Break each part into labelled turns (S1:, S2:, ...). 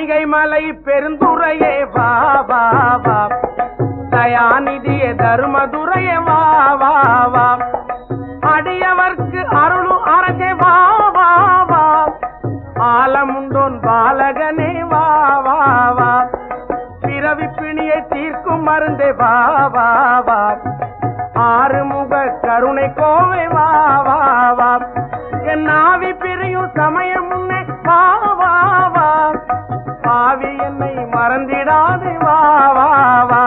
S1: தணிகை மலை பெருந்துரையே வா வா வா தயாநிதியே தருமதுரையே வா வா வா அடியவர்க்கு அருளும் அரசே வா வா வா ஆலமுண்டோன் பாலகனே வா வா வா பிறவி பிணியை தீர்க்கும் மருந்தே வா வா வா ஆறுமுக கருணை கோவை வா வா வா என் நாவி பிரியும் சமயம் முன்னே வா வா வா பாவி என்னை மறந்திடாதே வா வா வா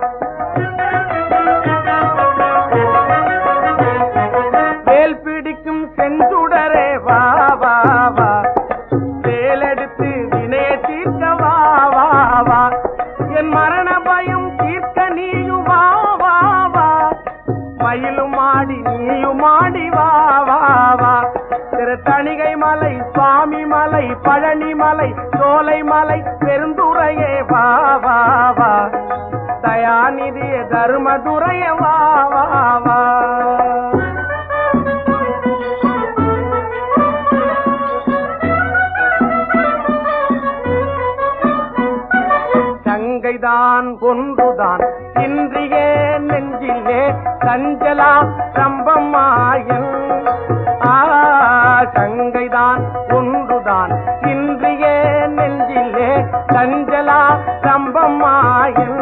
S1: வேல் பிடிக்கும் செஞ்சுடரே வா வா வா வேலெடுத்து வினைய தீர்க்க வா வா வா என் மரண பயம் தீர்க்க நீயும் வா வா வா மயிலும் மாடி நீயும் மாடி வா வா வா திரு தணிகை மலை சுவாமி மலை பழனி மலை சோலை மலை பெருந்துரையே வா வா வா தயாநிதிய தர்மதுரைய வா வா வா சங்கைதான் ஒன்றுதான் இன்றியே நெஞ்சிலே சஞ்சலா சம்பமாயன் ஆ சங்கைதான் ஒன்றுதான் இன்றியே நெஞ்சிலே சஞ்சலா சம்பமாயன்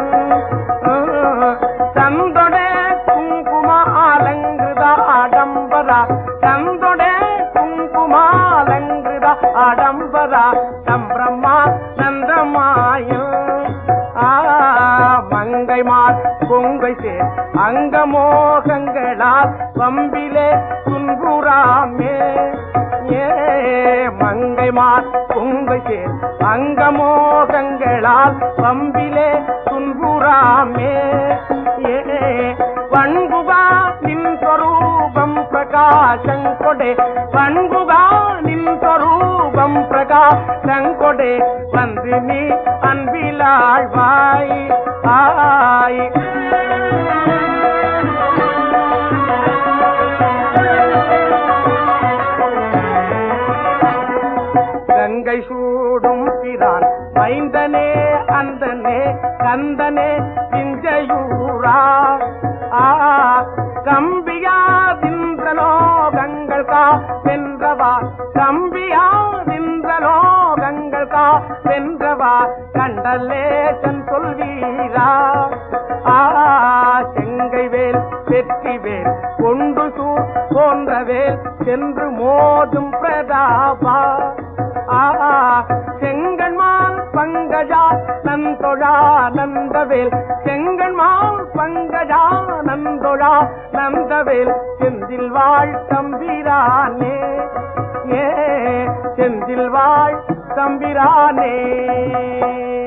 S1: சந்தொட குங்குமாலங்கிருதா ஆடம்பரா சந்தொட குங்குமாலங்கிருதா ஆடம்பரா சம்பிரமா நந்தமாயன் ஆ மங்கைமார் கொங்கை சேர் அங்கமோகங்களால் வம்பிலே துன்புறாமே ஏ மங்கைமார் கொங்கை சேர் அங்கமோகங்களால் வம்பிலே துன்புறாமே ஏ வண்புகா நின் ಸ್ವರೂಪಂ ಪ್ರಕಾಶಂಕೊಡೆ வண்புகா நின் ಸ್ವರೂಪಂ பிரகாசங்கொடே வந்து நீ அன்பிலாழ்வாய் ஆய் கங்கை சூடும் பிரான் மைந்தனே அந்தனே கந்தனே பிஞ்சையூரா ஆ கம்பியா தின்றலோகங்கள் கா வென்றவா கம்பியா தின்றலோகங்கள் கா வென்றவா கண்டலேசன் சொல்வீரா ஆ செங்கை வேல் வெற்றி வேல் கொண்டு சூர் போன்ற வேல் சென்று மோதும் பிரதாபா ஆ செங்கன்மால் பங்கஜா நந்தொழா நந்தவேல் செங்கன்மால் பங்கஜா நந்தொழா நந்தவேல் செந்தில் வாழ் தம்பிரானே ஏ செந்தில் வாழ் தம்பிரானே